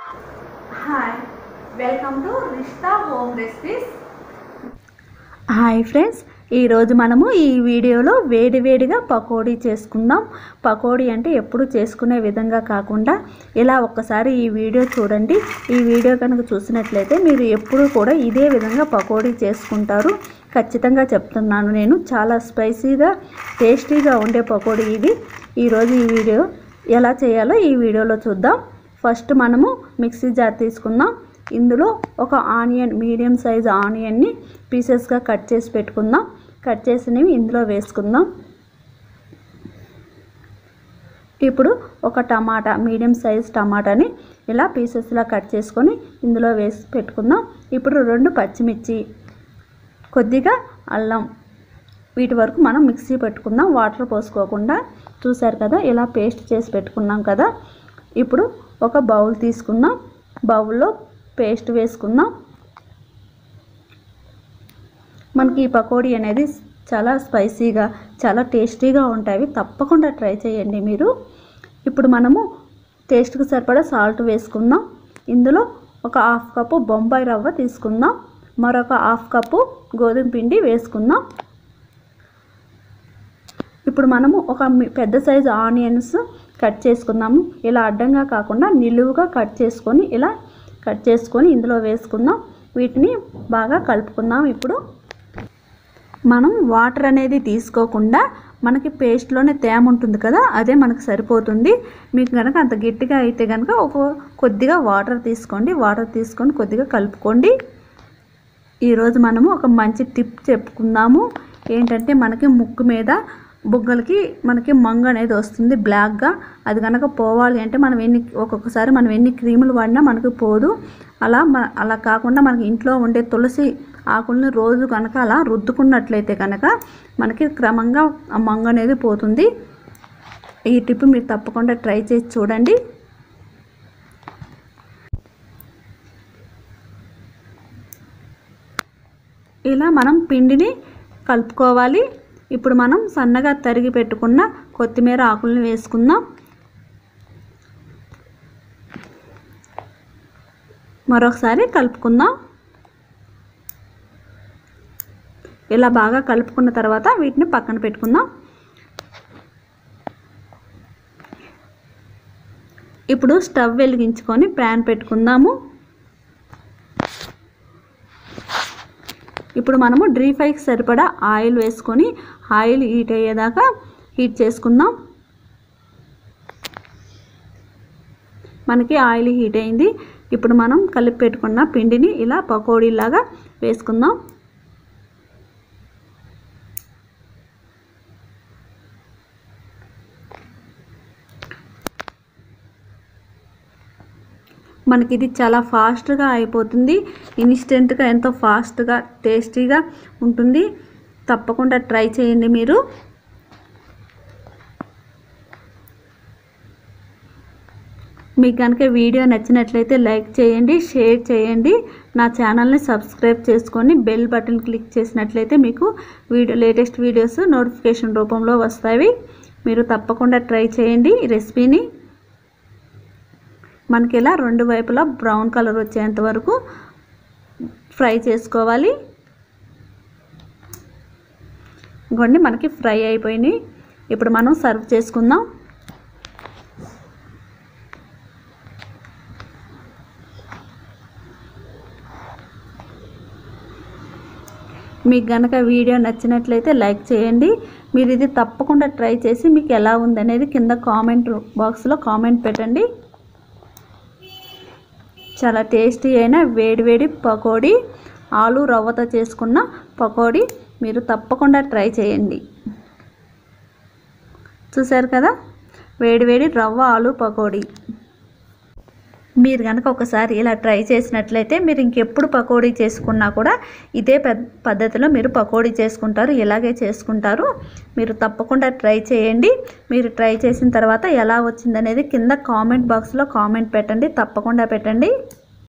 hi welcome to Rishta home recipes hi friends ఈరోజు మనము ఈ వీడియోలో వేడివేడిగా పకోడీ చేసుకుందాం పకోడీ అంటే ఎప్పుడు చేసుకునే విధంగా కాకుండా ఇలా ఒక్కసారి ఈ వీడియో చూడండి ఈ వీడియో కనుక చూసినట్లయితే మీరు ఎప్పుడు కూడా ఇదే విధంగా పకోడీ చేసుకుంటారు ఖచ్చితంగా చెప్తున్నాను నేను చాలా స్పైసీగా టేస్టీగా ఉండే పకోడీ ఇది ఈరోజు ఈ వీడియో ఎలా చేయాలో ఈ వీడియోలో చూద్దాం ఫస్ట్ మనము మిక్సీ జార్ తీసుకుందాం ఇందులో ఒక ఆనియన్ మీడియం సైజ్ ఆనియన్ని పీసెస్గా కట్ చేసి పెట్టుకుందాం కట్ చేసినవి ఇందులో వేసుకుందాం ఇప్పుడు ఒక టమాటా మీడియం సైజ్ టమాటాని ఇలా పీసెస్లా కట్ చేసుకొని ఇందులో వేసి పెట్టుకుందాం ఇప్పుడు రెండు పచ్చిమిర్చి కొద్దిగా అల్లం వీటి వరకు మనం మిక్సీ పెట్టుకుందాం వాటర్ పోసుకోకుండా చూసారు కదా ఇలా పేస్ట్ చేసి పెట్టుకున్నాం కదా ఇప్పుడు ఒక బౌల్ తీసుకుందాం బౌల్లో పేస్ట్ వేసుకుందాం మనకి ఈ పకోడీ అనేది చాలా స్పైసీగా చాలా టేస్టీగా ఉంటాయి తప్పకుండా ట్రై చేయండి మీరు ఇప్పుడు మనము టేస్ట్కి సరిపడా సాల్ట్ వేసుకుందాం ఇందులో ఒక హాఫ్ కప్పు బొంబాయి రవ్వ తీసుకుందాం మరొక హాఫ్ కప్పు గోధుమ పిండి వేసుకుందాం ఇప్పుడు మనము ఒక మి- పెద్ద సైజు ఆనియన్స్ కట్ చేసుకుందాము ఇలా అడ్డంగా కాకుండా నిలువుగా కట్ చేసుకొని ఇలా కట్ చేసుకొని ఇందులో వేసుకుందాం వీటిని బాగా కలుపుకుందాం ఇప్పుడు మనం వాటర్ అనేది తీసుకోకుండా మనకి పేస్ట్లోనే తేమ ఉంటుంది కదా అదే మనకు సరిపోతుంది మీకు కనుక అంత గట్టిగా అయితే కనుక ఒక కొద్దిగా వాటర్ తీసుకోండి వాటర్ తీసుకొని కొద్దిగా కలుపుకోండి ఈరోజు మనము ఒక మంచి టిప్ చెప్పుకుందాము ఏంటంటే మనకి ముక్కు మీద బుగ్గలకి మనకి మంగ అనేది వస్తుంది బ్లాక్గా అది కనుక పోవాలి అంటే మనం ఎన్ని ఒక్కొక్కసారి మనం ఎన్ని క్రీములు వాడినా మనకు పోదు అలా మన అలా కాకుండా మనకి ఇంట్లో ఉండే తులసి ఆకుల్ని రోజు కనుక అలా రుద్దుకున్నట్లయితే కనుక మనకి క్రమంగా ఆ మంగ అనేది పోతుంది ఈ టిప్ మీరు తప్పకుండా ట్రై చేసి చూడండి ఇలా మనం పిండిని కలుపుకోవాలి ఇప్పుడు మనం సన్నగా తరిగి పెట్టుకున్న కొత్తిమీర ఆకుల్ని వేసుకుందాం మరొకసారి కలుపుకుందాం ఇలా బాగా కలుపుకున్న తర్వాత వీటిని పక్కన పెట్టుకుందాం ఇప్పుడు స్టవ్ వెలిగించుకొని ప్యాన్ పెట్టుకుందాము ఇప్పుడు మనము డ్రీ ఫ్రైకి సరిపడా ఆయిల్ వేసుకొని ఆయిల్ హీట్ అయ్యేదాకా హీట్ చేసుకుందాం మనకి ఆయిల్ హీట్ అయింది ఇప్పుడు మనం కలిపి పెట్టుకున్న పిండిని ఇలా పకోడీలాగా వేసుకుందాం మనకి ఇది చాలా ఫాస్ట్గా అయిపోతుంది ఇన్స్టెంట్గా ఎంతో ఫాస్ట్గా టేస్టీగా ఉంటుంది తప్పకుండా ట్రై చేయండి మీరు మీకు కనుక వీడియో నచ్చినట్లయితే లైక్ చేయండి షేర్ చేయండి నా ఛానల్ని సబ్స్క్రైబ్ చేసుకొని బెల్ బటన్ క్లిక్ చేసినట్లయితే మీకు వీడియో లేటెస్ట్ వీడియోస్ నోటిఫికేషన్ రూపంలో వస్తాయి మీరు తప్పకుండా ట్రై చేయండి ఈ రెసిపీని మనకి ఇలా రెండు వైపులా బ్రౌన్ కలర్ వచ్చేంత వరకు ఫ్రై చేసుకోవాలి ఇంకోండి మనకి ఫ్రై అయిపోయినాయి ఇప్పుడు మనం సర్వ్ చేసుకుందాం మీకు గనక వీడియో నచ్చినట్లయితే లైక్ చేయండి మీరు ఇది తప్పకుండా ట్రై చేసి మీకు ఎలా ఉందనేది కింద కామెంట్ బాక్స్లో కామెంట్ పెట్టండి చాలా టేస్టీ అయిన వేడివేడి పకోడీ ఆలు రవ్వతో చేసుకున్న పకోడీ మీరు తప్పకుండా ట్రై చేయండి చూసారు కదా వేడివేడి రవ్వ ఆలు పకోడీ మీరు కనుక ఒకసారి ఇలా ట్రై చేసినట్లయితే మీరు ఇంకెప్పుడు పకోడీ చేసుకున్నా కూడా ఇదే పెద్ద పద్ధతిలో మీరు పకోడీ చేసుకుంటారు ఇలాగే చేసుకుంటారు మీరు తప్పకుండా ట్రై చేయండి మీరు ట్రై చేసిన తర్వాత ఎలా వచ్చిందనేది కింద కామెంట్ బాక్స్లో కామెంట్ పెట్టండి తప్పకుండా పెట్టండి